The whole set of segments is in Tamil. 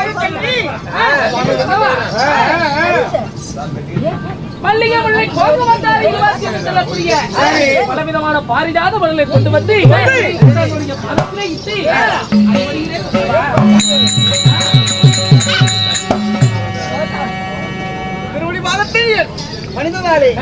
நாகக்கண்ணி. மல்லிகை முல்லை கோபம் வந்தார் இளவரசி என்று சொல்லக்கூடிய பலவிதமான பாரிஜாத மலர்களை கொண்டு வந்து உன்னுடைய பதத்திலே இட்டு அடிவருகிறேன் சொல்லவா? திருவடி பாதத்தில் மனிதனாலே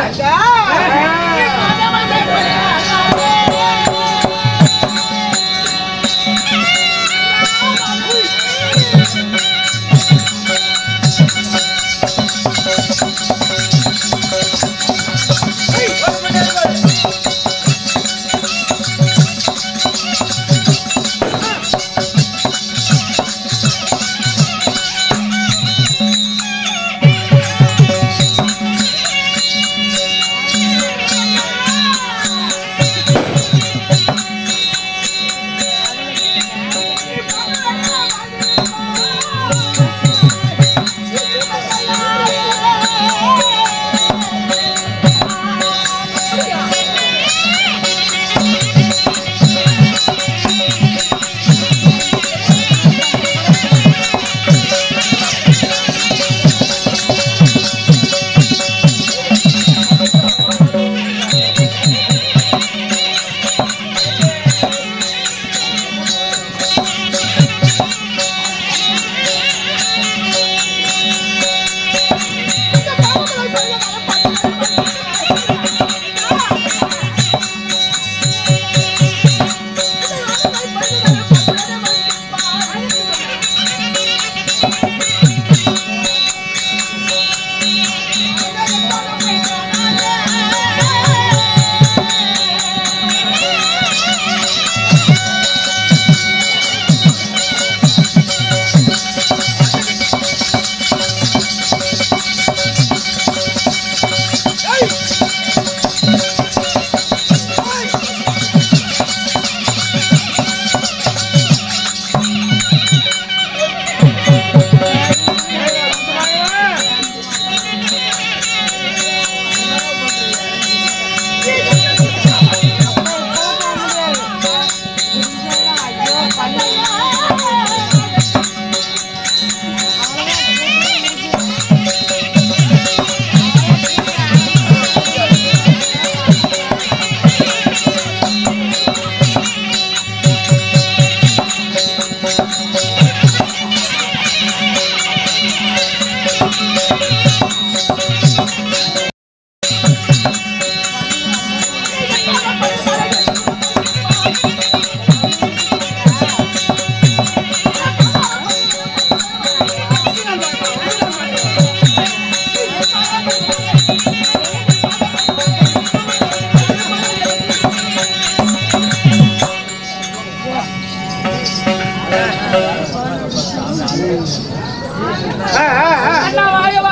அண்ணா வாயவா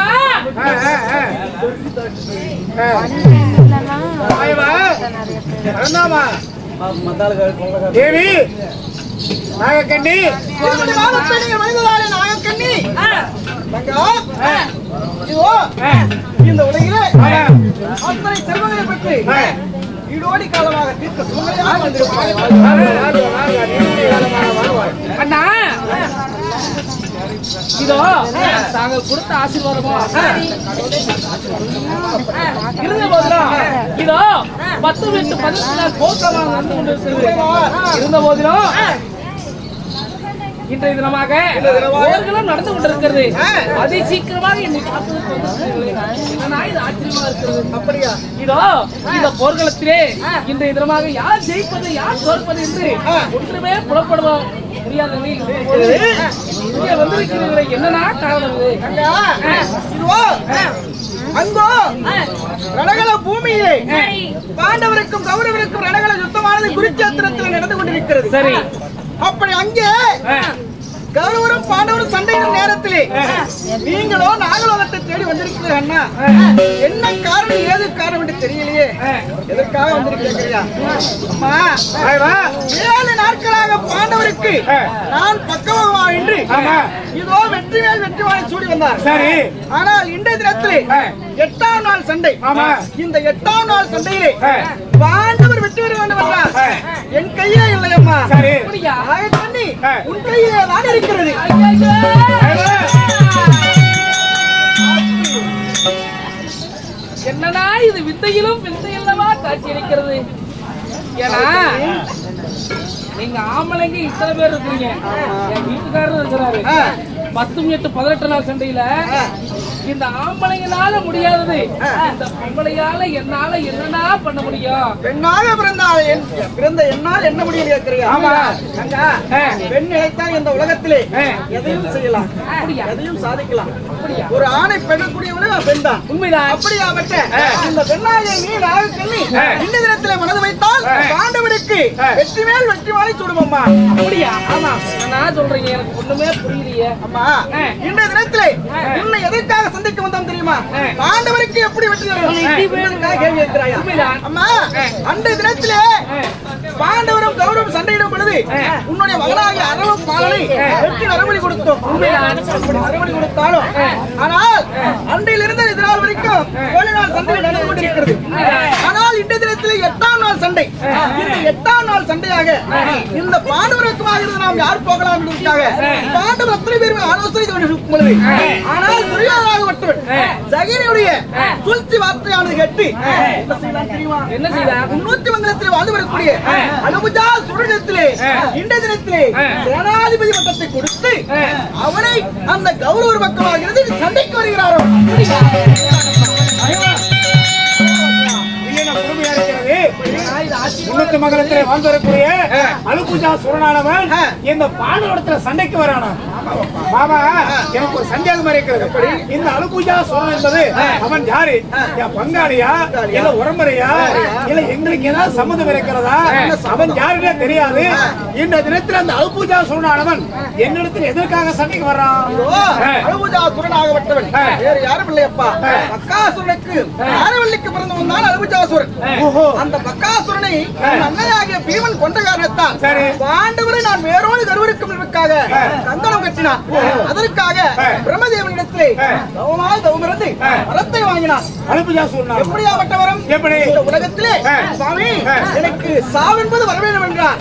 தேவி நாகக்கண்ணி திருவடி பாதத்தில் மனிதனாலே நாகக்கண்ணி தங்கா இதோ இந்த உலகிலே அத்தனை செல்வங்களை பற்றி ஈடோடி காலமாக தீர்க்க சுமையாக வந்திருப்பார்கள் அண்ணா இதோ தாங்கள் கொடுத்த ஆசீர்வாதமோ இருந்த போதிலும் இதோ பத்து வீட்டு பதினெட்டு போக்கமாக நடந்து கொண்டிருக்கிறது இருந்த போதிலும் இன்றைய தினமாக போர்களும் நடந்து கொண்டிருக்கிறது அதி சீக்கிரமாக என்னை காப்பதற்கு வந்திருக்கிறீர்களே. என்னன்னா இது ஆச்சரியமா இருக்கிறது அப்படியா இதோ இந்த போர்க்களத்திலே இன்றைய தினமாக யார் ஜெயிப்பது யார் தோற்பது என்று ஒன்றுமே புலப்படுவோம் முடியாத நிலையில் இருக்கும்போது, இங்கே வந்திருக்கிறீர்களே என்னன்னா காரணம் இது? தங்கா இதுவோ அங்கோ ரணகல பூமியிலே பாண்டவருக்கும் கௌரவருக்கும் ரணகல யுத்தமானது குருச்சேத்திரத்தில் நடந்து கொண்டிருக்கிறது சரி அப்படி அங்கே ஆ, கௌரவரும் பாண்டவரும் சண்டையிடும் நேரத்திலே நீங்களோ நாகலோகத்தை தேடி வந்திருக்கிறீர்கள் அண்ணா என்ன காரணம் ஏது காரணம் என்று தெரியலையே எதற்காக வந்திருக்கிறீங்க அம்மா ஏழு நாட்களாக பாண்டவருக்கு நான் பக்கவா என்று இதோ வெற்றி மேல் வெற்றி வாழை சூடி வந்தார் சரி ஆனால் இன்றைய தினத்திலே எட்டாம் நாள் சண்டை இந்த எட்டாம் நாள் சண்டையிலே பாண்டவர் வெற்றி பெற வேண்டும் என்றார் என் கையிலே இல்லை அம்மா சரி அப்படியா? ஆக பண்ணி உன் கையிலே தான் இருக்கிறது என்னடா இது வித்தையிலும் வித்தையில்லவா காட்சி அளிக்கிறது ஏன்னா நீங்க ஆம்பளைங்க இத்தனை பேர் இருக்கீங்க என் வீட்டுக்காரர் இருக்கிறாரு பத்து எட்டு பதினெட்டு நாள் சண்டையில இந்த ஆம்பளைங்களால முடியாதது இந்த பொம்பளையால என்னால என்னடா பண்ண முடியும் பெண்ணாக பிறந்தால் என்- பிறந்த என்னால் என்ன முடியும் கேட்கிறீங்க ஆமா. அக்கா, பெண் நினைத்தால் இந்த உலகத்திலே ஆ. எதையும் செய்யலாம் அப்படியா? எதையும் சாதிக்கலாம் அப்படியா? ஒரு ஆணை பெண்ணக்கூடியவளும் பெண் தான் உண்மைதான் அப்படியாவட்ட இந்த பெண்ணாகிய நீ நாகக்கண்ணி இந்த தினத்திலே மனது வைத்தால் பாண்டவனுக்கு வெற்றி மேல் வெற்றி மாலை சுடுமம்மா அப்படியா ஆமா நான் சொல்றீங்க எனக்கு ஒண்ணுமே புரியலையே அம்மா இந்த தினத்திலே உன்னை எதற்காக சந்திக்க வந்தோம் தெரியுமா பாண்டவருக்கு எப்படி வெற்றி தரும் என்பதற்காக கேள்வி கேட்கிறாயா உண்மைதான். அம்மா அந்த தினத்திலே பாண்டவரும் கௌரவம் சண்டையிடும் பொழுது உன்னுடைய மகனாகிய அரவ பாலனை வெற்றி நரபலி கொடுத்தோம் அப்படி நரபலி கொடுத்தாலும் ஆனால் அன்றையிலிருந்து இது நாள் வரைக்கும் ஏழு நாள் சண்டை நடந்து கொண்டிருக்கிறது ஆனால் இந்த தினத்திலே எட்டாம் நாள் சண்டை இந்த எட்டாம் நாள் சண்டையாக இந்த பாண்டவருக்குமாக இருந்து நாம் யார் போகலாம் என்பதற்காக பாண்டவர் அத்தனை பேரும் ஆலோசனை கொண்டிருக்கும் பொழுது ஆனால் துரியோதனாகப்பட்டவன் ஜகிரியுடைய சூழ்ச்சி வார்த்தையானது கேட்டு என்ன செய்தான் தெரியுமா என்ன செய்தா முன்னூத்தி மங்கலத்தில் வாழ்ந்து வரக்கூடிய அனுபுஜா சுடனத்திலே இந்த தினத்திலே சேனாதிபதி பட்டத்தை கொடுத்து அவரை அந்த கௌரவ பக்கமாக இருந்து சண்டைக்கு வருகிறாரோ இது என்ன கொடுமையா இருக்கிறது முன்னூத்தி மகரத்திலே வாழ்ந்து வரக்கூடிய அலுபூஜா சுரனானவன் இந்த பாண்டவரத்துல சண்டைக்கு வரானா மாமா எனக்கு ஒரு சந்தேகம் இருக்கிறது இந்த அலுபூஜா சுரன் என்பது அவன் யாரு என் பங்காளியா இல்ல உறம்பறையா இல்ல எங்களுக்கு ஏதாவது சம்மந்தம் இருக்கிறதா அவன் யாருன்னே தெரியாது இந்த தினத்துல அந்த அலுபூஜா சுரனானவன் என்னிடத்தில் எதற்காக சண்டைக்கு வர்றான் அனுபுஜா சுரனாகப்பட்டவன் வேறு யாரும் இல்லையப்பா பக்காசுரனுக்கு ஆரவல்லிக்கு பிறந்தவன் தான் அனுபுஜாசுரன் ஓஹோ அந்த பக்காசுரனை உன் அன்னையாகிய பீமன் கொண்ட காரணத்தால் சரி. பாண்டவரை நான் வேரோடு கருவருக்கும் என்பதற்காக கங்கணம் கட்டினான் அதற்காக பிரம்மதேவனிடத்திலே தவமாக தவமிருந்து வரத்தை வாங்கினான் அலுபூஜா சுரனா எப்படியாப்பட்ட வரம் எப்படி? இந்த உலகத்திலே ஆ. சுவாமி ஆ. எனக்கு சாவென்பது வர வேண்டும் என்றார்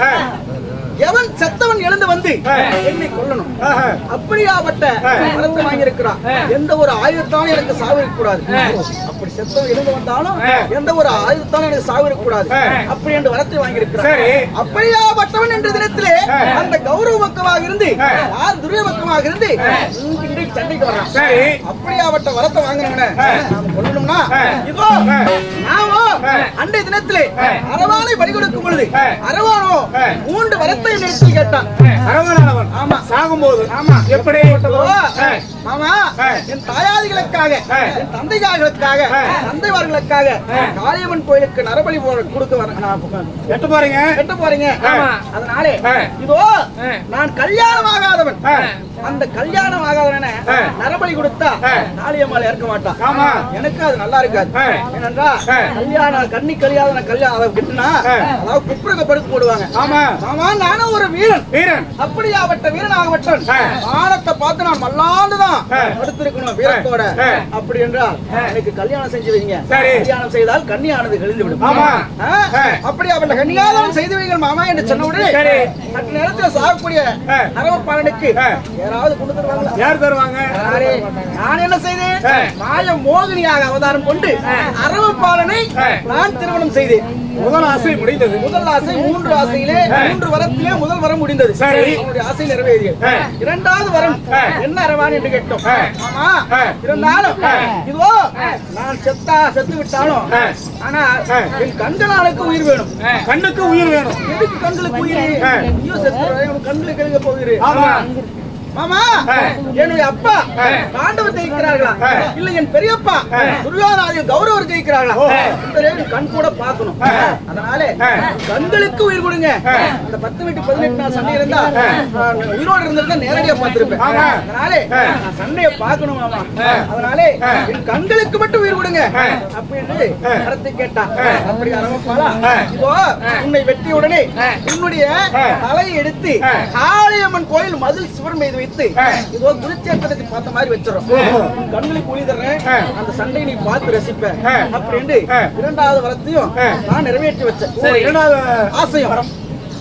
எவன் செத்தவன் எழுந்து வந்து ஆ. என்னை கொல்லணும் ஆஹா. அப்படியாப்பட்ட வரத்தை வாங்கியிருக்கிறான் எந்த ஒரு ஆயுதத்தாலும் எனக்கு சாவு இருக்கக்கூடாது அப்படி செத்தவன் எழுந்து வந்தாலும் ஆ. எந்த ஒரு ஆயுதத்தாலும் எனக்கு சாவு இருக்கக்கூடாது ஆ. அப்படி என்று வரத்தை வாங்கியிருக்கிறான் சரி. அப்படியாப்பட்டவன் என்ற தினத்திலே ஆ. அந்த கௌரவ பக்கமாக இருந்து ஆ. யார் துரிய பக்கமாக இருந்து இன்றைக்கு சண்டைக்கு வர்றான் சரி அப்படியாப்பட்ட வரத்தை வாங்கினவன நாம் கொல்லணும்னா ஆ. இதோ ஆ. நாமோ ஆ. அன்றைய தினத்திலே அரவானை பலி கொடுக்கும் பொழுது ஆ. அரவானோ ஆ. மூன்று வரத்தை நிறுத்தி கேட்டான் அரவணானவன் ஆமா. சாகும்போது ஆமா எப்படி ஓ, ஆ. மாமா ஆ. என் தாயாதிகளுக்காக ஆ. என் தந்தைகார்களுக்காக ஆ. தந்தைவார்களுக்காக காளியம்மன் கோயிலுக்கு நரபலி போ- கொடுக்க வர நான் எட்டு போறீங்க கட்ட போறீங்க ஆமா. அதனாலே ஆ. இதோ ஆ. நான் கல்யாணம் ஆகாதவன் ஆ. அந்த கல்யாணம் ஆகாதவன ஆ. நரபலி கொடுத்தா ஆ. காளியம்மாள் இறக்க மாட்டான் ஆமா. எனக்கு அது நல்லா இருக்காது ஆ. ஏனென்றா ஆ. கல்யாணம் கண்ணி கல்யாணம் கல்யாணம் அதை கிட்டுனா ஆ. அதாவது குப்புறக படுத்து போடுவாங்க ஆமா ஆமா நானும் ஒரு வீரன் வீரன் அப்படியாப்பட்ட வீரனாகப்பட்டவன் ஆ. வானத்தை பார்த்து நான் மல்லாண்டுதான் ஆ. படுத்திருக்கணும் வீரத்தோட ஆ. அப்படி என்றால் எனக்கு கல்யாணம் செஞ்சு வைங்க சரி. கல்யாணம் செய்தால் கன்னியானது கழிந்து விடும் ஆமா. ஆ? ஆ. அப்படியாப்பட்ட கன்னியாதவன் செய்து வைங்கள் மாமா என்று சொன்ன உடனே சரி. சற்று நேரத்துல சாகக்கூடிய ஆ. அரவப்பாளனுக்கு ஆ. யாராவது கொண்டு தருவாங்களா யார் தருவாங்க யாரே? நான் என்ன செய்தேன் ஆ. மாய மோகினியாக அவதாரம் கொண்டு அரவப்பாளனை ஆ. நான் திருமணம் செய்தேன் முதல் ஆசை முடிந்தது முதல் ஆசை மூன்று ஆசையிலே ஆ. மூன்று வரத்திலே முதல் வரம் முடிந்தது சரி. அவனுடைய ஆசை நிறைவேறியது ஆ. இரண்டாவது வரம் ஆ. என்ன அரவான் என்று கேட்டோம் ஆ. ஆமா ஆ. இருந்தாலும் ஆ. இதோ நான் செத்தா செத்து விட்டாலும் ஆ. ஆனா ஆ. என் கண்களாளுக்கு உயிர் வேணும் கண்ணுக்கு உயிர் வேணும் எதுக்கு கண்களுக்கு உயிர் ஆ. ஐயோ செத்து கண்களுக்கு எழுத போகிறேன் ஆமா மாமா ஆ. என்னுடைய அப்பா ஆ. பாண்டவர் ஜெயிக்கிறார்களா ஆ. இல்ல என் பெரியப்பா ஆ. துரியோதனாதிகள் கௌரவர் ஜெயிக்கிறார்களா ஓ. இந்த ரெண்டு கண் கூட பார்க்கணும் ஆ. அதனால ஆ. கண்களுக்கு உயிர் கொடுங்க ஆ. அந்த பத்து மினிட் பதினெட்டு நாள் சண்டை இருந்தா ஆ. நான் உயிரோடு இருந்திருந்தா நேரடியா பார்த்திருப்பேன் ஆமா. அதனால ஆ. நான் சண்டையை பார்க்கணும் மாமா ஆ. அதனால ஆ. என் கண்களுக்கு மட்டும் உயிர் கொடுங்க ஆ. அப்படின்னு ஆ. கருத்தை கேட்டான் ஆ. அப்படி அரவப்பாளா ஆ. இதோ உன்னை வெட்டிய உடனே ஆ. உன்னுடைய ஆ. தலையை எடுத்து ஆ. காளியம்மன் கோயில் மதில் சுவர் மீது வைத்து ஆ. இதோ குருச்சேத்திரத்தை பார்த்த மாதிரி வச்சிடும் ஓஹோ. கண்களுக்கு ஒளி தர்றேன் ஆ. அந்த சண்டையை நீ பார்த்து ரசிப்ப ஆ. அப்படின்னு ஆ. இரண்டாவது வரத்தையும் ஆ. நான் நிறைவேற்றி வச்சேன் ஓ, இரண்டாவது ஆசையம்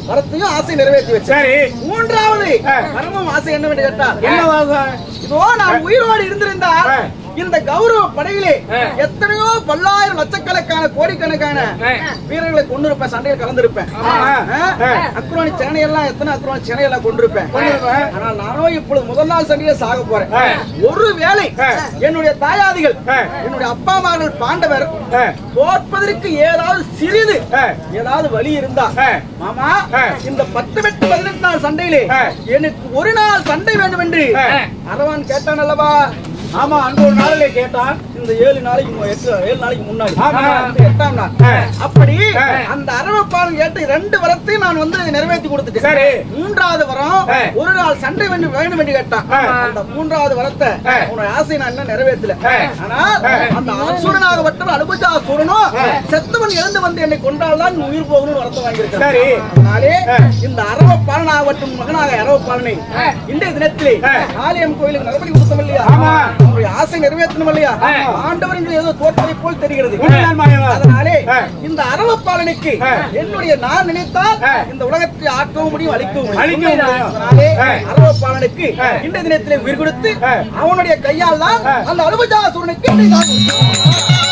வரத்தையும் ஆசை நிறைவேற்றி வச்சேன் சரி மூன்றாவது ஆ. வரமும் ஆசை என்னவென்று கேட்டால் என்னவாக இதோ நான் உயிரோடு இருந்திருந்தால் ஆ. இந்த கௌரவ படையிலே ஆ. எத்தனையோ பல்லாயிரம் லட்சக்கணக்கான கோடிக்கணக்கான வீரர்களை கொண்டு இருப்பேன் சண்டையில் கலந்திருப்பேன் ஆ. ஆ. அக்ரோனி சேனையெல்லாம் எத்தனை அக்ரோனி சேனையெல்லாம் கொண்டிருப்பேன் கொண்டிருப்பேன். ஆனால் நானும் இப்பொழுது முதல் நாள் சண்டையில சாக போறேன் ஆ. ஒரு வேளை ஆ. என்னுடைய தாயாதிகள் ஆ. என்னுடைய அப்பா அம்மார்கள் பாண்டவர் ஆ. தோற்பதற்கு ஏதாவது சிறிது ஆ. ஏதாவது வழி இருந்தா ஆ. மாமா ஆ. இந்த பத்து வெட்டு பதினெட்டு நாள் சண்டையிலே ஆ. எனக்கு ஒரு நாள் சண்டை வேண்டும் என்று ஆ. அரவான் கேட்டான் அல்லவா ஆமா அன்று ஒரு நாளிலே கேட்டான் இந்த ஏழு நாளைக்கு மு- எட்டு ஏழு நாளைக்கு முன்னாடி ஆமா. இந்த எட்டாம் நாள் ஆ. அப்படி ஆ. அந்த அரவப்பாளன் கேட்ட ரெண்டு வரத்தையும் நான் வந்து நிறைவேற்றி கொடுத்துட்டேன் சரி. மூன்றாவது வரம் ஆ. ஒரு நாள் சண்டை வேண்டும் வேண்டும் என்று கேட்டான் ஆ. அந்த மூன்றாவது வரத்தை ஆ. உன்னோட ஆசை நான் இன்னும் நிறைவேற்றல ஆ. ஆனால் ஆ. அந்த அசுரனாக வட்டம் அனுபவிச்சாசுரனும் செத்தவன் எழுந்து வந்து என்னை கொண்டால்தான் நீ உயிர் போகணும்னு வரத்தை வாங்கியிருக்கேன் சரி. அதனாலே ஆ. இந்த அரவப்பாலனாகட்டும் மகனாக அரவப்பாலனை இன்றைய தினத்திலே ஆ. காளியம் கோயிலுக்கு நடபடி கொடுத்தோம் இல்லையா ஆமா. அவருடைய ஆசை நிறைவேற்றணும் இல்லையா ஆண்டவர் என்று ஏதோ தோற்றதை போல் தெரிகிறது உண்மைதான் மாயவா. அதனாலே ஆ. இந்த அரவப்பாலனுக்கு ஆ. என்னுடைய நான் நினைத்தால் ஆ. இந்த உலகத்தை ஆக்கவும் முடியும் அழிக்கவும் முடியும் அழிக்கவும் முடியும். அதனாலே ஆ. அரவப்பாலனுக்கு ஆ. இந்த தினத்திலே உயிர் கொடுத்து ஆ. அவனுடைய கையால் தான் ஆ. அந்த அனுபஜாசூரனுக்கு இன்றை நான்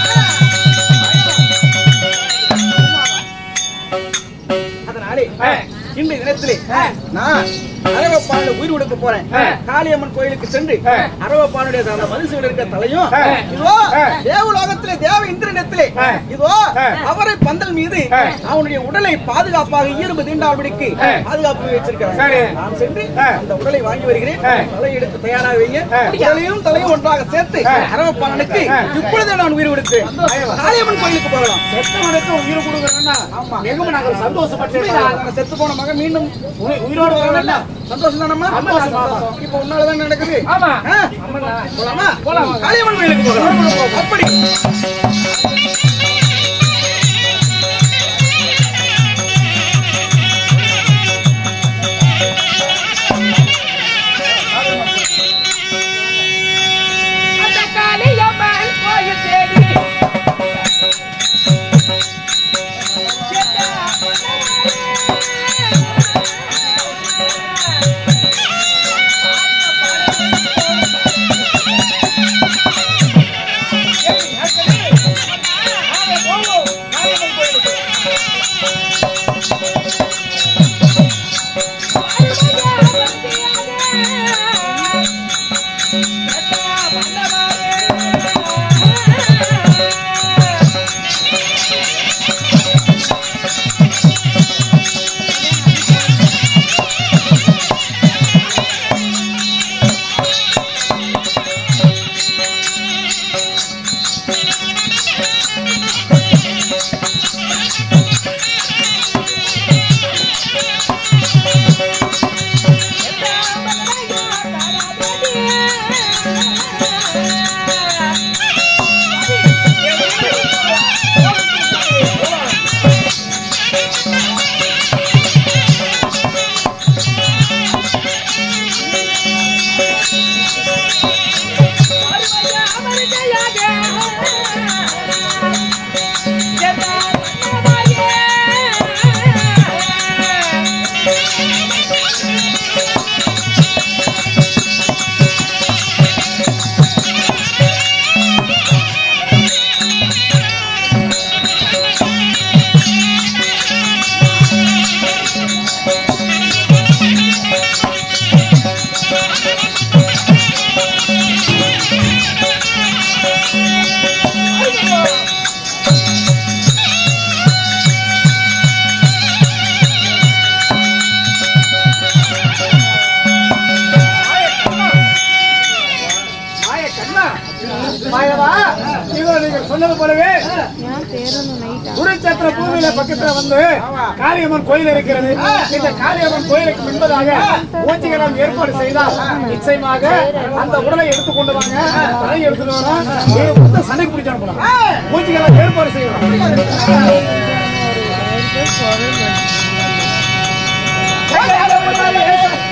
அதனாலே ஆ. இன்றைய தினத்திலே நான் அரவப்பாலனை உயிர் கொடுக்க போறேன் ஆ. காளியம்மன் கோயிலுக்கு சென்று ஆ. அரவப்பாலுடைய அந்த மனுஷன் இருக்க தலையும் ஆ. இதோ ஆ. தேவலோகத்திலே தேவ இந்திரனத்திலே ஆ. இதோ ஆ. அவரை பந்தல் மீது ஆ. அவனுடைய உடலை பாதுகாப்பாக ஈர்ப்பு தீண்டாபடிக்கு ஆ. பாதுகாப்பு வச்சிருக்கிறேன் சரி. நான் சென்று ஆ. அந்த உடலை வாங்கி வருகிறேன் ஆ. தலை எடுத்து தயாராக வைங்க ஆ. உடலையும் தலையும் ஒன்றாக சேர்த்து ஆ. அரவப்பாலனுக்கு ஆ. இப்பொழுதே நான் உயிர் கொடுத்தேன் காளியம்மன் கோயிலுக்கு போகலாம் செத்தவனுக்கு உயிர் கொடுக்கணும்னா மிகவும் நாங்கள் சந்தோஷப்பட்டு நான் செத்து போன மகன் மீண்டும் உயி- உயிரோடு வரணும்னா சந்தோஷம் தானம்மா சந்தோஷம். இப்ப உன்னாலதான் நடக்குது ஆமா ஆ? போலாமா காளியம்மன் கோயிலுக்கு போகலாம் அப்படி அந்த காளியம்மன் கோயில் தேடி மாய கண்ணா மாயவா இதோ நீங்கள் சொன்னது போலவே குருச்சத்திர பூமியில பக்கத்துல வந்து காளியம்மன் கோயில் இருக்கிறது இந்த காளியம்மன் கோயிலுக்கு முன்பதாக பூஜைகளும் ஏற்பாடு செய்தால் நிச்சயமாக அந்த உடலை எடுத்துக் கொண்டு வாங்க தலை எடுத்துட்டு வரோம் நீங்க மொத்தம் சண்டைக்கு பிடிச்சு அனுப்பலாம் பூஜைகளை ஏற்பாடு செய்யணும் ஏய்,